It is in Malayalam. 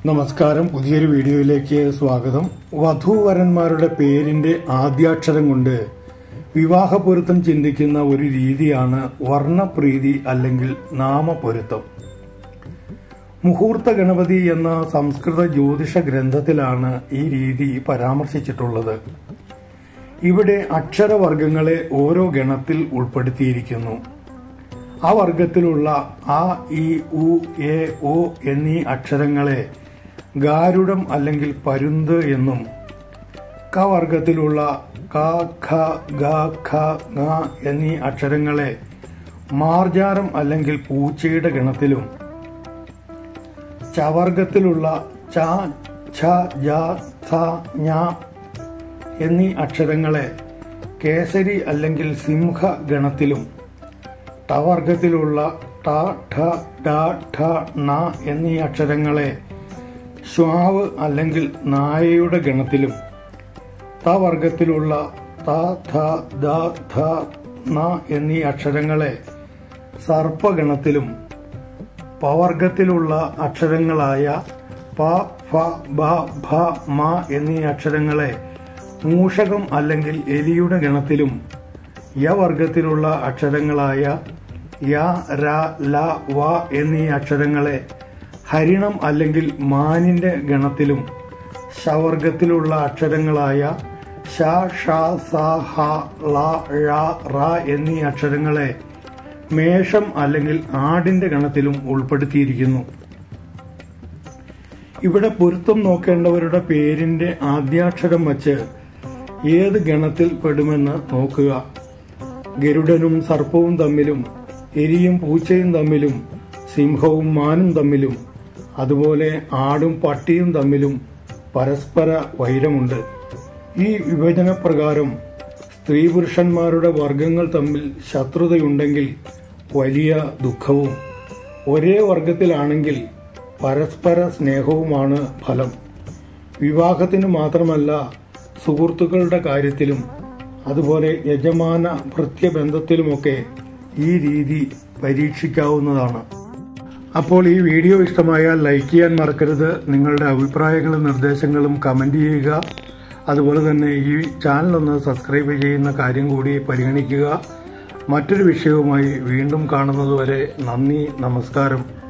നമസ്കാരം പുതിയൊരു വീഡിയോയിലേക്ക് സ്വാഗതം വധൂവരന്മാരുടെ പേരിന്റെ ആദ്യാക്ഷരം കൊണ്ട് വിവാഹപ്പൊരുത്തം ചിന്തിക്കുന്ന ഒരു രീതിയാണ് വർണ്ണപ്രീതി അല്ലെങ്കിൽ നാമപൊരുത്തം മുഹൂർത്ത ഗണപതി എന്ന സംസ്കൃത ജ്യോതിഷ ഗ്രന്ഥത്തിലാണ് ഈ രീതി പരാമർശിച്ചിട്ടുള്ളത് ഇവിടെ അക്ഷരവർഗങ്ങളെ ഓരോ ഗണത്തിൽ ഉൾപ്പെടുത്തിയിരിക്കുന്നു ആ വർഗത്തിലുള്ള ആ ഇ ഉ എ ഒ എന്നീ അക്ഷരങ്ങളെ ഗാരുഡം അല്ലെങ്കിൽ പരുന്ത് എന്നും ക വർഗത്തിലുള്ള ക ഖ ഗ ഖ ങ എന്നീ അക്ഷരങ്ങളെ മാർജാരം അല്ലെങ്കിൽ പൂച്ചയുടെ ഗണത്തിലും ചവർഗത്തിലുള്ള ച ഛ ജ ഥ ഞ എന്നീ അക്ഷരങ്ങളെ കേസരി അല്ലെങ്കിൽ സിംഹ ഗണത്തിലും ടവർഗത്തിലുള്ള ട ഠ ഡ ഠ ണ എന്നീ അക്ഷരങ്ങളെ ശ്വാവ് അല്ലെങ്കിൽ നായയുടെ ഗണത്തിലും തവർഗത്തിലുള്ള ത ഥ ദ ഥ ണ എന്നീ അക്ഷരങ്ങളെ സർപ്പഗണത്തിലും പവർഗത്തിലുള്ള അക്ഷരങ്ങളായ പ ഫ ബ ഭ മ എന്നീ അക്ഷരങ്ങളെ മൂഷകം അല്ലെങ്കിൽ എലിയുടെ ഗണത്തിലും യവർഗത്തിലുള്ള അക്ഷരങ്ങളായ യ ര ല വ എന്നീ അക്ഷരങ്ങളെ ഹരിണം അല്ലെങ്കിൽ മാനിന്റെ ഗണത്തിലും ശവർഗത്തിലുള്ള അക്ഷരങ്ങളായ ഷ ഷ സ ഹ ള ഴ റ എന്നീ അക്ഷരങ്ങളെ മേഷം അല്ലെങ്കിൽ ആടിന്റെ ഗണത്തിലും ഉൾപ്പെടുത്തിയിരിക്കുന്നു ഇവിടെ പൊരുത്തം നോക്കേണ്ടവരുടെ പേരിന്റെ ആദ്യാക്ഷരം വച്ച് ഏത് ഗണത്തിൽ പെടുമെന്ന് നോക്കുക ഗരുഡനും സർപ്പവും തമ്മിലും എരിയും പൂച്ചയും തമ്മിലും സിംഹവും മാനും തമ്മിലും അതുപോലെ ആടും പട്ടിയും തമ്മിലും പരസ്പര വൈരമുണ്ട് ഈ വിഭജനപ്രകാരം സ്ത്രീ പുരുഷന്മാരുടെ വർഗങ്ങൾ തമ്മിൽ ശത്രുതയുണ്ടെങ്കിൽ വലിയ ദുഃഖവും ഒരേ വർഗത്തിലാണെങ്കിൽ പരസ്പര സ്നേഹവുമാണ് ഫലം വിവാഹത്തിന് മാത്രമല്ല സുഹൃത്തുക്കളുടെ കാര്യത്തിലും അതുപോലെ യജമാന ഭൃത്യബന്ധത്തിലുമൊക്കെ ഈ രീതി പരീക്ഷിക്കാവുന്നതാണ് അപ്പോൾ ഈ വീഡിയോ ഇഷ്ടമായാൽ ലൈക്ക് ചെയ്യാൻ മറക്കരുത് നിങ്ങളുടെ അഭിപ്രായങ്ങളും നിർദ്ദേശങ്ങളും കമന്റ് ചെയ്യുക അതുപോലെ തന്നെ ഈ ചാനൽ ഒന്ന് സബ്സ്ക്രൈബ് ചെയ്യുന്ന കാര്യം കൂടി പരിഗണിക്കുക മറ്റൊരു വിഷയവുമായി വീണ്ടും കാണുന്നതുവരെ നന്ദി നമസ്കാരം